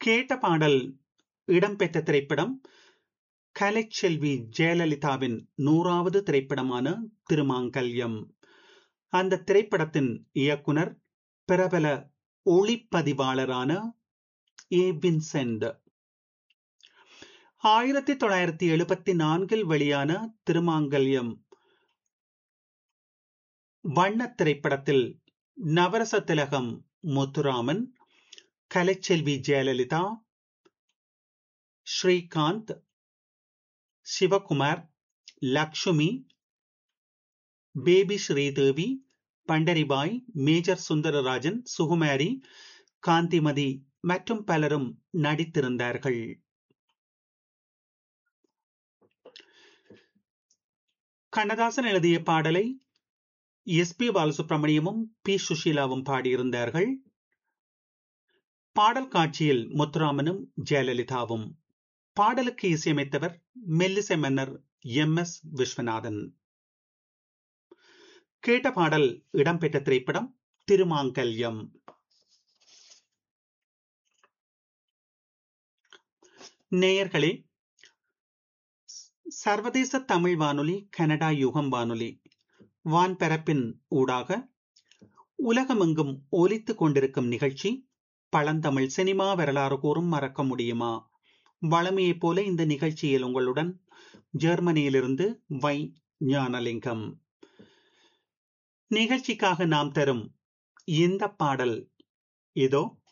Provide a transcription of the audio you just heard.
கேட்ட பாடல் இடம்பெற்ற திரைப்படம் கலைச்செல்வி ஜெயலலிதாவின் நூறாவது திரைப்படமான திருமாங்கல்யம் அந்த திரைப்படத்தின் இயக்குனர் பிரபல ஒளிப்பதிவாளரான ஏ வின்சென்ட் ஆயிரத்தி தொள்ளாயிரத்தி எழுபத்தி நான்கில் வெளியான திருமாங்கல்யம் வண்ண திரைப்படத்தில் நவரச திலகம் முத்துராமன் கலைச்செல்வி ஜெயலலிதா ஸ்ரீகாந்த் சிவகுமார் லக்ஷ்மி பேபி ஸ்ரீதேவி பண்டரிபாய் மேஜர் சுந்தரராஜன் சுகுமாரி காந்திமதி மற்றும் பலரும் நடித்திருந்தார்கள் கண்ணதாசன் எழுதிய பாடலை எஸ் பி பாலசுப்ரமணியமும் பி சுஷீலாவும் பாடியிருந்தார்கள் பாடல் காட்சியில் முத்துராமனும் ஜெயலலிதாவும் பாடலுக்கு இசையமைத்தவர் மெல்லிசை மன்னர் எம் எஸ் விஸ்வநாதன் கேட்ட பாடல் இடம்பெற்ற திரைப்படம் திருமாங்கல்யம் நேயர்களே சர்வதேச தமிழ் வானொலி கனடா யுகம் வானொலி வான்பரப்பின் ஊடாக உலகமெங்கும் ஒலித்துக் கொண்டிருக்கும் நிகழ்ச்சி பழந்தமிழ் சினிமா வரலாறு கூறும் மறக்க முடியுமா வளமையைப் போல இந்த நிகழ்ச்சியில் உங்களுடன் ஜெர்மனியிலிருந்து வை ஞானலிங்கம் நிகழ்ச்சிக்காக நாம் தரும் இந்த பாடல் இதோ